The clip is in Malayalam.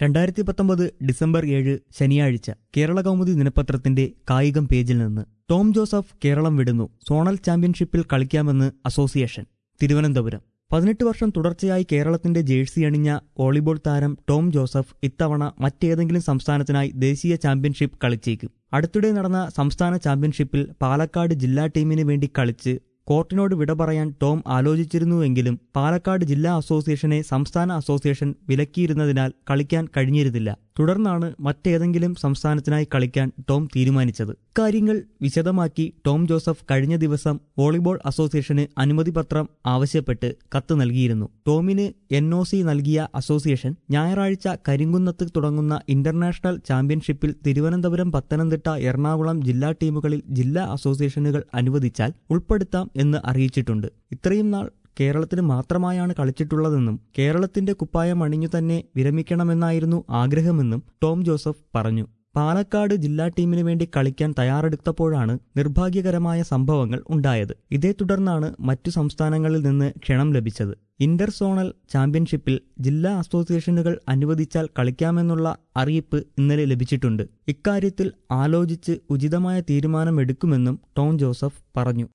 രണ്ടായിരത്തി പത്തൊമ്പത് ഡിസംബർ ഏഴ് ശനിയാഴ്ച കേരള കൗമുദി ദിനപത്രത്തിന്റെ കായികം പേജിൽ നിന്ന് ടോം ജോസഫ് കേരളം വിടുന്നു സോണൽ ചാമ്പ്യൻഷിപ്പിൽ കളിക്കാമെന്ന് അസോസിയേഷൻ തിരുവനന്തപുരം പതിനെട്ട് വർഷം തുടർച്ചയായി കേരളത്തിന്റെ ജേഴ്സി അണിഞ്ഞ വോളിബോൾ താരം ടോം ജോസഫ് ഇത്തവണ മറ്റേതെങ്കിലും സംസ്ഥാനത്തിനായി ദേശീയ ചാമ്പ്യൻഷിപ്പ് കളിച്ചേക്കും അടുത്തിടെ നടന്ന സംസ്ഥാന ചാമ്പ്യൻഷിപ്പിൽ പാലക്കാട് ജില്ലാ ടീമിന് വേണ്ടി കളിച്ച് കോർട്ടിനോട് വിട പറയാൻ ടോം ആലോചിച്ചിരുന്നുവെങ്കിലും പാലക്കാട് ജില്ലാ അസോസിയേഷനെ സംസ്ഥാന അസോസിയേഷൻ വിലക്കിയിരുന്നതിനാൽ കളിക്കാൻ കഴിഞ്ഞിരുന്നില്ല തുടർന്നാണ് മറ്റേതെങ്കിലും സംസ്ഥാനത്തിനായി കളിക്കാൻ ടോം തീരുമാനിച്ചത് കാര്യങ്ങൾ വിശദമാക്കി ടോം ജോസഫ് കഴിഞ്ഞ ദിവസം വോളിബോൾ അസോസിയേഷന് അനുമതി പത്രം ആവശ്യപ്പെട്ട് കത്ത് നൽകിയിരുന്നു ടോമിന് എൻ ഒ സി നൽകിയ അസോസിയേഷൻ ഞായറാഴ്ച കരിങ്കുന്നത്ത് തുടങ്ങുന്ന ഇന്റർനാഷണൽ ചാമ്പ്യൻഷിപ്പിൽ തിരുവനന്തപുരം പത്തനംതിട്ട എറണാകുളം ജില്ലാ ടീമുകളിൽ ജില്ലാ അസോസിയേഷനുകൾ അനുവദിച്ചാൽ ഉൾപ്പെടുത്താം എന്ന് അറിയിച്ചിട്ടുണ്ട് ഇത്രയും നാൾ കേരളത്തിന് മാത്രമായാണ് കളിച്ചിട്ടുള്ളതെന്നും കേരളത്തിന്റെ കുപ്പായം അണിഞ്ഞു തന്നെ വിരമിക്കണമെന്നായിരുന്നു ആഗ്രഹമെന്നും ടോം ജോസഫ് പറഞ്ഞു പാലക്കാട് ജില്ലാ ടീമിന് വേണ്ടി കളിക്കാൻ തയ്യാറെടുത്തപ്പോഴാണ് നിർഭാഗ്യകരമായ സംഭവങ്ങൾ ഉണ്ടായത് ഇതേ തുടർന്നാണ് മറ്റു സംസ്ഥാനങ്ങളിൽ നിന്ന് ക്ഷണം ലഭിച്ചത് ഇന്റർ സോണൽ ചാമ്പ്യൻഷിപ്പിൽ ജില്ലാ അസോസിയേഷനുകൾ അനുവദിച്ചാൽ കളിക്കാമെന്നുള്ള അറിയിപ്പ് ഇന്നലെ ലഭിച്ചിട്ടുണ്ട് ഇക്കാര്യത്തിൽ ആലോചിച്ച് ഉചിതമായ തീരുമാനമെടുക്കുമെന്നും ടോം ജോസഫ് പറഞ്ഞു